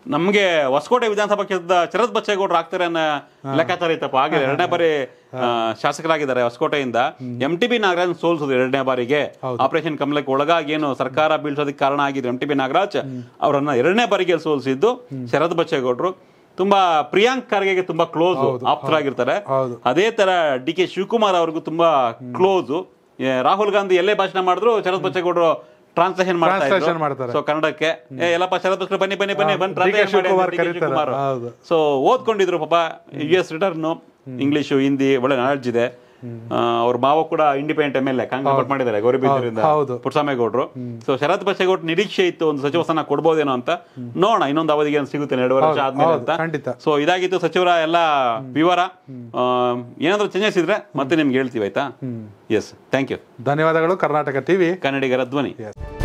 ನಮ್ಗೆ ಹೊಸಕೋಟೆ ವಿಧಾನಸಭಾ ಕ್ಷೇತ್ರದ ಶರತ್ ಬಚ್ಚೇಗೌಡರು ಆಗ್ತಾರೆ ಅನ್ನೋ ಲೆಕ್ಕಾಚಾರ ಇತ್ತಪ್ಪ ಆಗಿದೆ ಎರಡನೇ ಬಾರಿ ಆ, ಶಾಸಕರಾಗಿದ್ದಾರೆ ಹೊಸಕೋಟೆಯಿಂದ ಎಂ ಟಿ ಬಿ ನಾಗರಾಜ್ ಸೋಲ್ಸಿದ್ರು ಎರಡನೇ ಬಾರಿಗೆ ಆಪರೇಷನ್ ಕಮಲಕ್ಕೆ ಒಳಗಾಗಿ ಏನು ಸರ್ಕಾರ ಬೀಳ್ಸೋದಕ್ಕೆ ಕಾರಣ ಆಗಿದ್ರು ಎಂ ಟಿ ಬಿ ನಾಗರಾಜ್ ಅವರನ್ನ ಎರಡನೇ ಬಾರಿಗೆ ಸೋಲಿಸಿದ್ದು ಶರತ್ ಬಚ್ಚೇಗೌಡರು ತುಂಬಾ ಪ್ರಿಯಾಂಕ್ ಖರ್ಗೆಗೆ ತುಂಬಾ ಕ್ಲೋಸ್ ಆಪ್ತರಾಗಿರ್ತಾರೆ ಹೌದು. ಅದೇ ತರ ಡಿ ಕೆ ಶಿವಕುಮಾರ್ ಅವ್ರಿಗೂ ತುಂಬಾ ಕ್ಲೋಸ್ ರಾಹುಲ್ ಗಾಂಧಿ ಎಲ್ಲೇ ಭಾಷಣ ಮಾಡಿದ್ರು ಶರತ್ ಬಚ್ಚೇಗೌಡರು ಟ್ರಾನ್ಸ್ಲೇಷನ್ ಮಾಡ್ತಾ Translation ಇದ್ರು ಮಾಡ್ತಾರೆ. ಸೊ ಕನ್ನಡಕ್ಕೆ ಏ ಎಲ್ಲಪ್ಪ ಶರತ್ ಬಚ್ಚೇಗೌಡ್ರು ಬನ್ನಿ ಬನ್ನಿ ಬನ್ನಿ ಬಂದು ಡಿ ಕೆ ಶಿವಕುಮಾರ್ ಕರೀತಾರೆ. ಹೌದು. ಸೊ ಓದ್ಕೊಂಡಿದ್ರು ಪಾಪ U S return English Hindi ಒಳ್ಳೆ ನಾಲೆಡ್ಜ್ ಇದೆ ಆ, ಅವ್ರ ಮಾವ ಕೂಡ independent M L A Congress ಮಾಡಿದ್ದಾರೆ ಗೌರಿಬಿದೂರಿಂದ ಹೌದು. ಪುಟ್ಟಸ್ವಾಮೇಗೌಡರು ಸೊ ಶರತ್ ಬಚ್ಚೇಗೌಡ ನಿರೀಕ್ಷೆ ಇತ್ತು ಒಂದು ಸಚಿವ ಸ್ಥಾನ ಕೊಡ್ಬೋದೇನೋ ಅಂತ ನೋಡೋಣ ಇನ್ನೊಂದು ಅವಧಿಗೆ ಏನ್ ಸಿಗುತ್ತೆ ಎರಡು ವರ್ಷ ಆದ್ಮೇಲೆ ಹೌದು, ಅಂತ ಖಂಡಿತ. ಸೊ ಇದಾಗಿತ್ತು ಸಚಿವರ ಎಲ್ಲ ವಿವರ ಆ, ಏನಾದ್ರೂ ಚೇಂಜಸ್ ಇದ್ರೆ ಮತ್ತೆ ನಿಮ್ಗೆ ಹೇಳ್ತೀವಿ ಆಯ್ತಾ ಎಸ್ ಥ್ಯಾಂಕ್ ಯು ಧನ್ಯವಾದಗಳು ಕರ್ನಾಟಕ ಟಿವಿ ಕನ್ನಡಿಗರ ಧ್ವನಿ Yes.